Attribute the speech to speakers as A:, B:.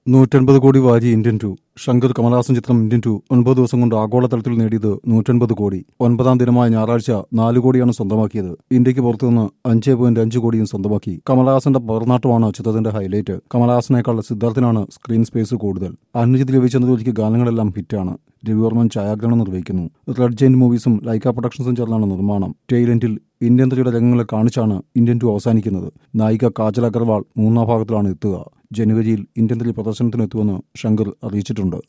A: നൂറ്റൻപത് കോടി വാരി ഇന്ത്യൻ ടു ശങ്കർ കമലഹാസൻ ചിത്രം ഇന്ത്യൻ ടു ഒൻപത് ദിവസം കൊണ്ട് ആഗോളതലത്തിൽ നേടിയത് നൂറ്റൻപത് കോടി ഒൻപതാം ദിനമായ ഞായറാഴ്ച നാല് കോടിയാണ് സ്വന്തമാക്കിയത് ഇന്ത്യക്ക് പുറത്തുനിന്ന് അഞ്ച് പോയിന്റ് അഞ്ച് കോടിയും സ്വന്തമാക്കി കമലഹാസന്റെ പവർനാട്ടമാണ് ചിത്രത്തിന്റെ ഹൈലൈറ്റ് കമലഹാസനേക്കാൾ സിദ്ധാർത്ഥിനാണ് സ്ക്രീൻ സ്പേസ് കൂടുതൽ അനുജിത് രവിചന്ദ്രജോലിക്ക് ഗാനങ്ങളെല്ലാം ഹിറ്റാണ് രവിവർമ്മൻ ഛായാഗ്രഹണം നിർവഹിക്കുന്നു റെഡ് ജെയിൻ മൂവീസും ലൈക്ക പ്രൊഡക്ഷൻസും ചേർന്നാണ് നിർമ്മാണം ടെയിലൻഡിൽ ഇന്ത്യൻ ത്രീയുടെ രംഗങ്ങളെ കാണിച്ചാണ് ഇന്ത്യൻ ടു അവസാനിക്കുന്നത് നായിക കാജൽ അഗർവാൾ മൂന്നാം ഭാഗത്തിലാണ് എത്തുക ജനുവരിയിൽ ഇന്ത്യൻ ത്രീ പ്രദർശനത്തിനെത്തുമെന്ന് ശങ്കർ അറിയിച്ചിട്ടുണ്ട്